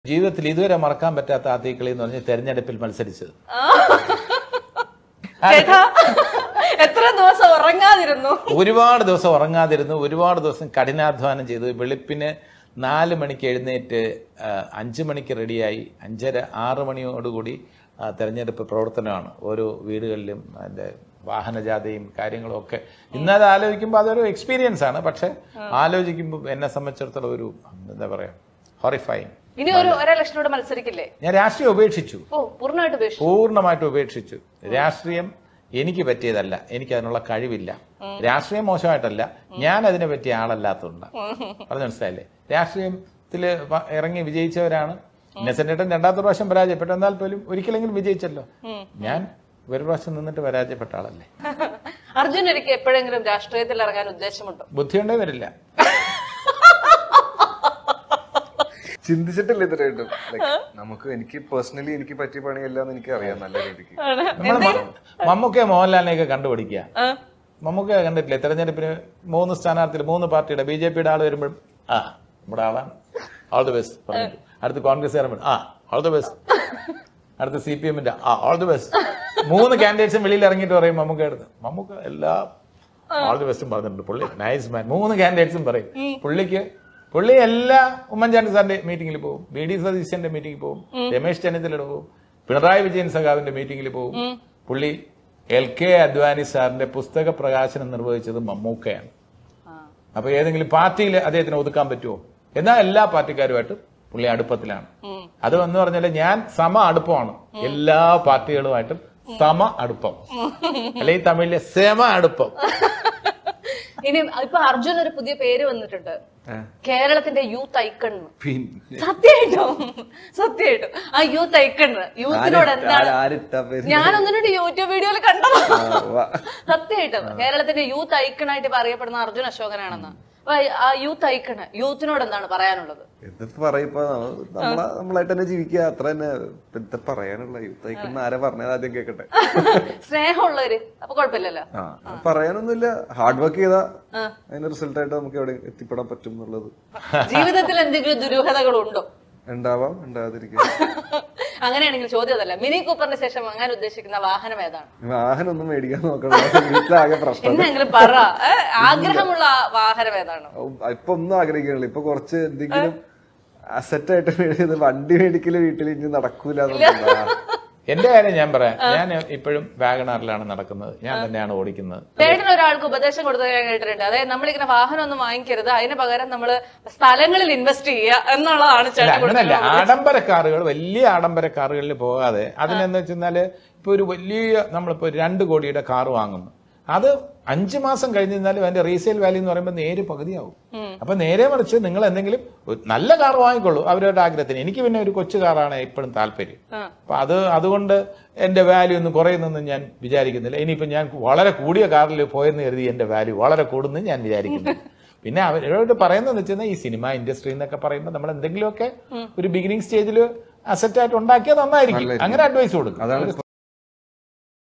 ജീവിതത്തിൽ ഇതുവരെ മറക്കാൻ പറ്റാത്ത ആ തീക്കളി എന്ന് പറഞ്ഞ് തെരഞ്ഞെടുപ്പിൽ മത്സരിച്ചത് ചേട്ടാ എത്ര ദിവസം ഉറങ്ങാതിരുന്നു ഒരുപാട് ദിവസം ഉറങ്ങാതിരുന്നു ഒരുപാട് ദിവസം കഠിനാധ്വാനം ചെയ്തു വെളുപ്പിന് നാല് മണിക്ക് എഴുന്നേറ്റ് ആ, അഞ്ച് മണിക്ക് റെഡിയായി അഞ്ചര ആറ് മണിയോടുകൂടി ആ, തെരഞ്ഞെടുപ്പ് പ്രവർത്തനമാണ് ഓരോ വീടുകളിലും അതിന്റെ വാഹനജാഥയും കാര്യങ്ങളും ഒക്കെ ഇന്നത് ആലോചിക്കുമ്പോൾ അതൊരു എക്സ്പീരിയൻസ് ആണ് പക്ഷെ ആലോചിക്കുമ്പോൾ എന്നെ സംബന്ധിച്ചിടത്തോളം ഒരു എന്താ പറയാ ഹൊറിഫൈങ് ഇനി ഒരു ഒരേ ലക്ഷണോട് മത്സരിക്കില്ലേ ഞാൻ രാഷ്ട്രീയം ഉപേക്ഷിച്ചു ഓ പൂർണ്ണമായിട്ട് ഉപേക്ഷിച്ചു പൂർണ്ണമായിട്ട് ഉപേക്ഷിച്ചു രാഷ്ട്രീയം എനിക്ക് പറ്റിയതല്ല എനിക്ക് അതിനുള്ള കഴിവില്ല രാഷ്ട്രീയം മോശമായിട്ടല്ല ഞാൻ അതിനെ പറ്റിയ ആളല്ലാത്തതുകൊണ്ട് പറഞ്ഞു മനസ്സിലായില്ലേ രാഷ്ട്രീയത്തില് വ- ഇറങ്ങി വിജയിച്ചവരാണ് ഇന്നസെന്റേട്ടൻ രണ്ടാമത്തെ പ്രാവശ്യം പരാജയപ്പെട്ടു എന്നാൽ പോലും ഒരിക്കലെങ്കിലും വിജയിച്ചല്ലോ ഞാൻ ഒരു പ്രാവശ്യം നിന്നിട്ട് പരാജയപ്പെട്ട ആളല്ലേ അർജുൻ എനിക്ക് എപ്പോഴെങ്കിലും രാഷ്ട്രീയത്തിൽ ഇറങ്ങാൻ ഉദ്ദേശമുണ്ടോ ബുദ്ധിയുണ്ടേ വരില്ല ചിന്തിച്ചിട്ടില്ല ഇതുവരെയായിട്ടും Like, നമുക്ക് എനിക്ക് പേഴ്സണലി എനിക്ക് പറ്റിയ പണിയല്ല എന്ന് എനിക്ക് അറിയാം നല്ല രീതിക്ക് നമ്മൾ മമ്മൂക്കെ മോഹൻലാലിനെയൊക്കെ കണ്ടുപിടിക്കുക ആ, മമ്മൂക്ക കണ്ടിട്ടില്ലേ തെരഞ്ഞെടുപ്പിന് മൂന്ന് സ്ഥാനാർത്ഥികൾ മൂന്ന് പാർട്ടിയുടെ ബി ജെ പിയുടെ ആൾ വരുമ്പോഴും ആ നമ്മുടെ ആളാണ് ഓൾ ദി ബെസ്റ്റ് പറഞ്ഞിട്ട് അടുത്ത് കോൺഗ്രസ് വരുമ്പോൾ ആ ഓൾ ദി ബെസ്റ്റ് അടുത്ത് സി പി എമ്മിന്റെ ആ ഓൾ ദി ബെസ്റ്റ് മൂന്ന് കാൻഡിഡേറ്റ്സും വെളിയിൽ ഇറങ്ങിയിട്ട് പറയും മമ്മൂക്ക എടുത്ത് മമ്മൂക്ക എല്ലാ ഓൾ ദി ബെസ്റ്റും പറഞ്ഞിട്ടുണ്ട് പുള്ളി നൈസ് മാൻ മൂന്ന് കാൻഡിഡേറ്റ്സും പറയും പുള്ളിക്ക് പുള്ളി എല്ലാ ഉമ്മൻചാണ്ടി സാറിന്റെ മീറ്റിംഗിൽ പോകും ബി ഡി സതീശന്റെ മീറ്റിംഗിൽ പോകും രമേശ് ചെന്നിത്തലയുടെ പോകും പിണറായി വിജയൻ സഖാവിന്റെ മീറ്റിംഗിൽ പോകും പുള്ളി എൽ കെ അദ്വാനി സാറിന്റെ പുസ്തക പ്രകാശനം നിർവഹിച്ചത് മമ്മൂക്കയാണ് ആ. അപ്പൊ ഏതെങ്കിലും പാർട്ടിയിൽ അദ്ദേഹത്തിന് ഒതുക്കാൻ പറ്റുമോ എന്നാൽ എല്ലാ പാർട്ടിക്കാരുമായിട്ട് പുള്ളി അടുപ്പത്തിലാണ് അത് എന്ന് പറഞ്ഞാൽ ഞാൻ സമ അടുപ്പമാണ് എല്ലാ പാർട്ടികളുമായിട്ടും സമ അടുപ്പം അല്ലെങ്കിൽ തമിഴിലെ സെമ അടുപ്പം ഇനി ഇപ്പൊ അർജുൻ ഒരു പുതിയ പേര് വന്നിട്ടുണ്ട് കേരളത്തിന്റെ യൂത്ത് ഐക്കൺ പിന്നെ സത്യമായിട്ടും സത്യമായിട്ടും ആ യൂത്ത് ഐക്കൺ യൂത്തിനോട് എന്താണ് ആരിട്ട പേര് ഞാനൊന്നിനോട് യൂട്യൂബ് വീഡിയോയിൽ കണ്ടതാ ആ, വാ. സത്യമായിട്ടും കേരളത്തിന്റെ യൂത്ത് ഐക്കണായിട്ട് ഇപ്പൊ അറിയപ്പെടുന്ന അർജുൻ അശോകനാണെന്ന് അപ്പൊ ആ യൂത്ത് ഐക്കണ് യൂത്തിനോട് എന്താണ് പറയാനുള്ളത് എന്തിപ്പോ പറയിപ്പോ നമ്മളെ നമ്മളായിട്ട് തന്നെ ജീവിക്കുക അത്ര തന്നെ ഇപ്പൊ എന്താ പറയാനുള്ള യൂത്ത് അയക്കുന്ന ആരെ പറഞ്ഞത് ആദ്യം കേക്കട്ടെ സ്നേഹമുള്ളവര് അപ്പൊ കുഴപ്പമില്ലല്ലോ ആ പറയാനൊന്നുമില്ല ഹാർഡ് വർക്ക് ചെയ്താ അതിന്റെ റിസൾട്ട് ആയിട്ട് നമുക്ക് എവിടെ എത്തിപ്പെടാൻ പറ്റും എന്നുള്ളത് ജീവിതത്തിൽ എന്തെങ്കിലും ദുരൂഹതകളുണ്ടോ ഉണ്ടാവാം ഉണ്ടാകാതിരിക്കും അങ്ങനെയാണെങ്കിൽ ചോദ്യം അതല്ല മിനി കൂപ്പറിന് ശേഷം വാങ്ങാൻ ഉദ്ദേശിക്കുന്ന വാഹനം ഏതാണ് വാഹനം ഒന്നും മേടിക്കാൻ നോക്കണം വീട്ടിലാകെ പ്രശ്നം എന്നെങ്കിലും പറ ഏ, ആഗ്രഹമുള്ള ആ വാഹനം ഏതാണ് ഇപ്പൊ ഒന്നും ആഗ്രഹിക്കണില്ല ഇപ്പൊ കുറച്ച് എന്തെങ്കിലും അസറ്റ് ആയിട്ട് മേടിച്ചത് വണ്ടി മേടിക്കല് വീട്ടിൽ ഇനി നടക്കൂല എന്നുള്ളതാ. എന്റെ കാര്യം ഞാൻ പറയാം ഞാൻ ഇപ്പോഴും വാഗണാറിലാണ് നടക്കുന്നത് ഞാൻ തന്നെയാണ് ഓടിക്കുന്നത് ചേട്ടൻ ഒരാൾക്ക് ഉപദേശം കൊടുത്തത് ഞാൻ കേട്ടിട്ടുണ്ട് അതായത് നമ്മളിങ്ങനെ വാഹനം ഒന്നും വാങ്ങിക്കരുത് അതിന് പകരം നമ്മള് സ്ഥലങ്ങളിൽ ഇൻവെസ്റ്റ് ചെയ്യുക എന്നുള്ളതാണ് അല്ല ചേട്ടൻ അങ്ങനല്ല കൊടുക്കുന്നത് ആഡംബര കാറുകൾ വലിയ ആഡംബര കാറുകളിൽ പോകാതെ അതിനെന്ന് വെച്ചാല് ഇപ്പൊ ഒരു വലിയ നമ്മളിപ്പോ ഒരു രണ്ട് കോടിയുടെ കാർ വാങ്ങുന്നു അത് അഞ്ചു മാസം കഴിഞ്ഞാലും അതിന്റെ റീസെയിൽ വാല്യൂ എന്ന് പറയുമ്പോൾ നേരെ പകുതിയാവും അപ്പൊ നേരെ മറിച്ച് നിങ്ങൾ എന്തെങ്കിലും ഒരു നല്ല കാർ വാങ്ങിക്കൊള്ളൂ അവരുടെ ആഗ്രഹത്തിന് എനിക്ക് പിന്നെ ഒരു കൊച്ചു കാറാണ് എപ്പോഴും താല്പര്യം ആ. അപ്പൊ അത് അതുകൊണ്ട് എന്റെ വാല്യൂ ഒന്നും കുറയുന്നെന്ന് ഞാൻ വിചാരിക്കുന്നില്ല ഇനിയിപ്പോ ഞാൻ വളരെ കൂടിയ കാറിൽ പോയെന്ന് കരുതി എന്റെ വാല്യൂ വളരെ കൂടുന്നു ഞാൻ വിചാരിക്കുന്നു പിന്നെ അവരോട് പറയുന്നതെന്ന് വെച്ചാൽ ഈ സിനിമ ഇൻഡസ്ട്രി എന്നൊക്കെ പറയുമ്പോൾ നമ്മൾ എന്തെങ്കിലുമൊക്കെ ഒരു ബിഗിനിങ് സ്റ്റേജിൽ അസറ്റ് ആയിട്ട് ഉണ്ടാക്കിയത് നന്നായിരിക്കും അങ്ങനെ അഡ്വൈസ് കൊടുക്കും അതാണ് ഒരു ഇപ്പൊ